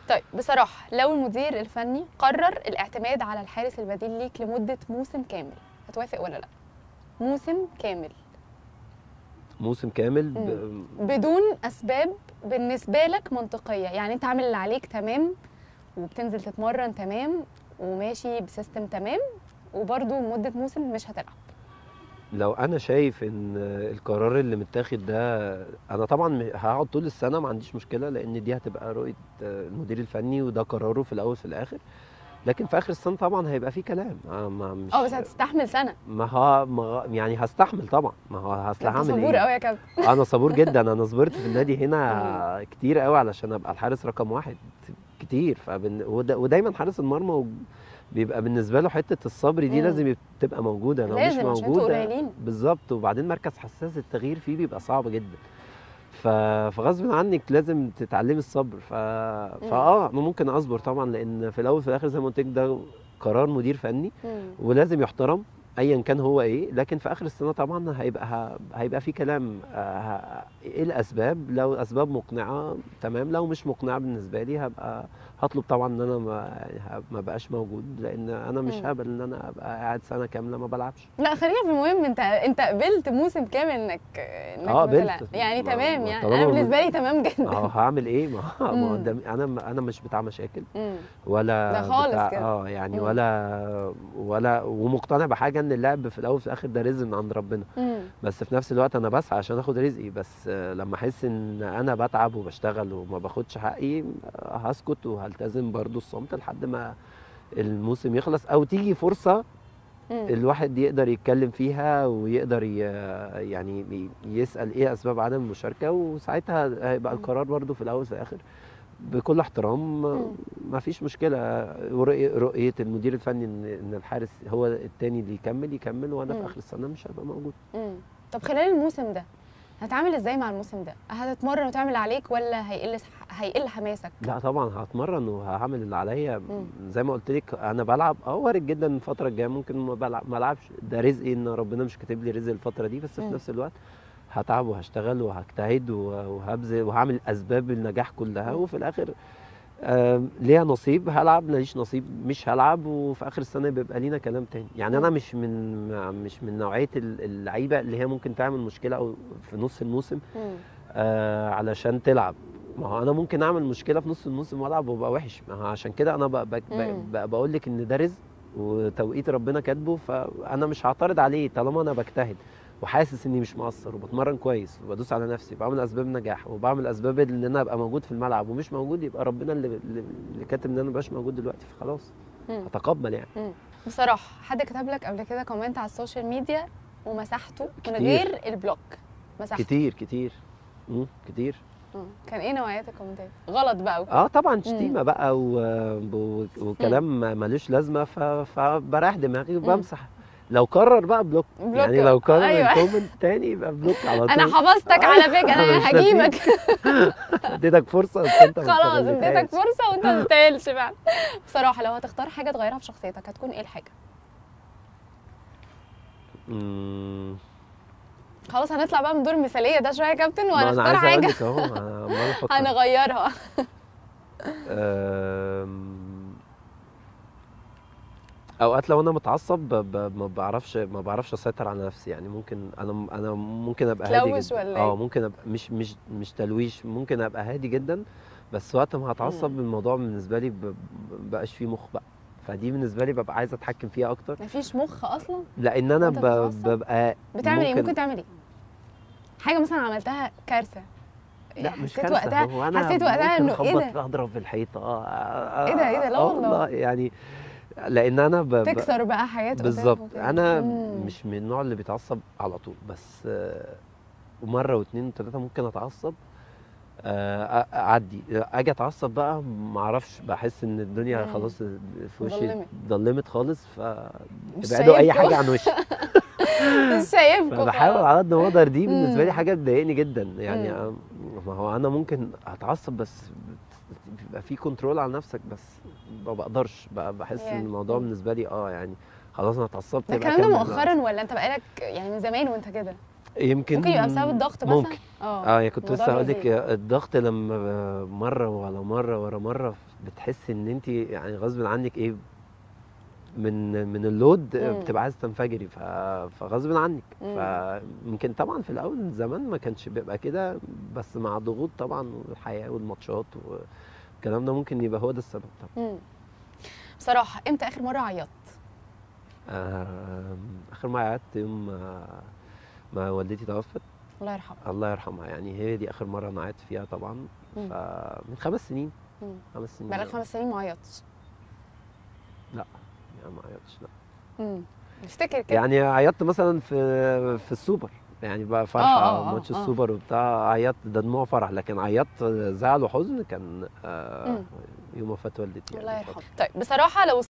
طيب بصراحه لو المدير الفني قرر الاعتماد على الحارس البديل ليك لمده موسم كامل هتوافق ولا لا موسم كامل موسم كامل ب... بدون اسباب بالنسبه لك منطقيه يعني انت عامل اللي عليك تمام وبتنزل تتمرن تمام وماشي بسيستم تمام وبرده لمده موسم مش هتلعب لو انا شايف ان القرار اللي متاخد ده انا طبعا هقعد طول السنه ما عنديش مشكله لان دي هتبقى رؤيه المدير الفني وده قراره في الاول في الاخر لكن في اخر السنه طبعا هيبقى في كلام آه، ما مش اه بس هتستحمل سنه ما ها ما يعني هستحمل طبعا ما هو هصل انت هعمل صبور ايه قوي يا كابتن انا صبور جدا انا صبرت في النادي هنا كتير قوي علشان ابقى الحارس رقم واحد كتير فبن... ودا... ودايما حارس المرمى و... بيبقى بالنسبه له حته الصبر دي مم. لازم تبقى موجوده لو لازم مش عشان انتوا موجوده قليلين بالظبط وبعدين مركز حساس التغيير فيه بيبقى صعب جدا ف... فغصب عنك لازم تتعلمي الصبر ف... فاه انا ممكن اصبر طبعا لان في الاول وفي الاخر زي ما قلت لك ده قرار مدير فني مم. ولازم يحترم ايا كان هو ايه لكن في اخر السنه طبعا هيبقى ه- هيبقى في كلام آه، ه- ايه الاسباب لو اسباب مقنعه تمام لو مش مقنعه بالنسبه لي هبقى هطلب طبعا ان انا ما يعني ه- ما بقاش موجود لان انا مش مم. هقبل ان انا ابقى قاعد سنه كامله ما بلعبش لا خلينا في المهم انت انت قبلت موسم كامل انك انك اه ما تلعب. قبلت. يعني ما- تمام ما يعني طالما انا من- بالنسبه لي تمام جدا اه هعمل ايه ما ما هو مم. ده انا انا مش بتاع مشاكل مم. ولا ده خالص بتاع كده. اه يعني مم. ولا ولا ومقتنع بحاجه ان اللعب في الاول وفي الاخر ده رزق من عند ربنا مم. بس في نفس الوقت انا بسعى عشان اخد رزقي بس آه، لما احس ان انا بتعب وبشتغل وما باخدش حقي آه، هسكت وهلتزم برضو الصمت لحد ما الموسم يخلص او تيجي فرصه مم. الواحد يقدر يتكلم فيها ويقدر ي- يعني ي- يسال ايه اسباب عدم المشاركه وساعتها هيبقى مم. القرار برضو في الاول وفي الاخر بكل احترام مم. ما فيش مشكله ورؤية- رؤيه المدير الفني ان ان الحارس هو التاني اللي يكمل يكمل وانا مم. في اخر السنه مش هبقى موجود مم. طب خلال الموسم ده هتعامل ازاي مع الموسم ده هتتمرن وتعمل اللي عليك ولا هيقل هيقل حماسك لا طبعا هتمرن وهعمل اللي عليا مم. زي ما قلت لك انا بلعب اه وارد جدا الفتره الجايه ممكن ما بلعب ما العبش ده رزقي ان ربنا مش كاتب لي رزق الفتره دي بس في مم. نفس الوقت هتعب وهشتغل وهجتهد و- وهبذل وهعمل اسباب النجاح كلها مم. وفي الاخر آم، ليها نصيب هلعب ماليش نصيب مش هلعب وفي اخر السنه بيبقى لينا كلام تاني يعني انا مم. مش من مش من نوعيه ال- اللعيبه اللي هي ممكن تعمل مشكله او في نص الموسم مم. آه علشان تلعب ما هو انا ممكن اعمل مشكله في نص الموسم والعب وابقى وحش ما هو عشان كده انا ب- ب- مم. ب- ب- بقول لك ان ده رزق وتوقيت ربنا كاتبه فانا مش هعترض عليه طالما انا بجتهد وحاسس اني مش مقصر وبتمرن كويس وبدوس على نفسي وبعمل اسباب نجاح وبعمل اسباب ان انا ابقى موجود في الملعب ومش موجود يبقى ربنا اللي اللي اللي كاتب ان انا مبقاش موجود دلوقتي فخلاص مم. هتقبل يعني مم. بصراحه حد كتب لك قبل كده كومنت على السوشيال ميديا ومسحته من كتير. غير البلوك مسحته كتير كتير مم، كتير مم. كان ايه نوعيات الكومنتات غلط بقى اه طبعا شتيمه بقى و... و... وكلام ملوش لازمه ف... فبريح دماغي وبمسح لو قرر بقى بلوك, بلوك يعني لو قرر أيوة. الكومنت تاني يبقى بلوك على طول انا حفظتك على فكره أنا مش انا هجيبك اديتك فرصه بس انت ما خلاص اديتك استغلتهاش. فرصه وانت ما تستاهلش فعلا بصراحه لو هتختار حاجه تغيرها في شخصيتك هتكون ايه الحاجه مم، خلاص هنطلع بقى من دور المثاليه ده شويه يا كابتن ما انا وهنختار عايز اقول حاجه لك اهو أنا عمال افكر هنغيرها أم، اوقات لو انا متعصب ب- ب- ما بعرفش ما بعرفش اسيطر على نفسي يعني ممكن انا انا ممكن ابقى هادي تلوش جدا ولا اه إيه؟ ممكن ابقى مش مش مش تلويش ممكن ابقى هادي جدا بس وقت ما هتعصب مم. الموضوع بالنسبه لي ب- ب- بقاش فيه مخ بقى فدي بالنسبه لي ببقى عايز اتحكم فيها اكتر مفيش مخ اصلا لان انا وأنت ب- بتتعصب؟ ببقى بتعمل ايه ممكن تعمل ايه حاجه مثلا عملتها كارثه لا مش حسيت كارثه وقتها هو انا حسيت وقتها ممكن انه ايه اخبط ده اضرب في الحيطه اه آه، إيه ده- إيه ده؟ لا آه والله. يعني لان انا ب... ب... تكسر بقى حاجات قدامك بالظبط وكده. انا مم. مش من النوع اللي بيتعصب على طول بس آه، مره واثنين وثلاثه ممكن اتعصب آه، أ- اعدي اجي اتعصب بقى ما اعرفش بحس ان الدنيا مم. خلاص في وشي ضلمت. ضلمت خالص مش فابعدوا اي شايفكم. حاجه عن وشي مش شايفكم فبحاول خلاص. على قد ما اقدر دي بالنسبه لي مم. حاجه بتضايقني جدا يعني مم. ما هو انا ممكن اتعصب بس بيبقى في كنترول على نفسك بس ما بقدرش بقى بحس ياه. ان الموضوع مم. بالنسبه لي اه يعني خلاص انا اتعصبت ده يبقى الكلام ده أكمل. مؤخرا ولا انت بقالك يعني من زمان وانت كده يمكن ممكن يبقى بسبب الضغط مثلا؟ ممكن اه اه يعني كنت الموضوع لسه هقول لك بيزيد. الضغط لما مره ورا مره ورا مره بتحسي ان انت يعني غصب عنك ايه من من اللود مم. بتبقى عايزه تنفجري ف- فغصب عنك مم. فيمكن طبعا في الاول زمان ما كانش بيبقى كده بس مع الضغوط طبعا والحياه والماتشات والكلام ده ممكن يبقى هو ده السبب طبعا مم. بصراحه امتى اخر مره عيطت آم، اخر ما قعدت يوم ما, ما والدتي توفت الله يرحمه الله يرحمها يعني هي دي اخر مره انا قعدت فيها طبعا مم. فمن خمس سنين مم. خمس سنين بقالك خمس سنين ما عيطتش يعني ما عيطتش لا مم. افتكر كده يعني عيطت مثلا في في السوبر يعني بقى فرحه آه، آه، ماتش آه. السوبر وبتاع عيطت ده دموع فرح لكن عيطت زعل وحزن كان آه مم. يوم وفاه والدتي الله يعني يرحمه طيب بصراحه لو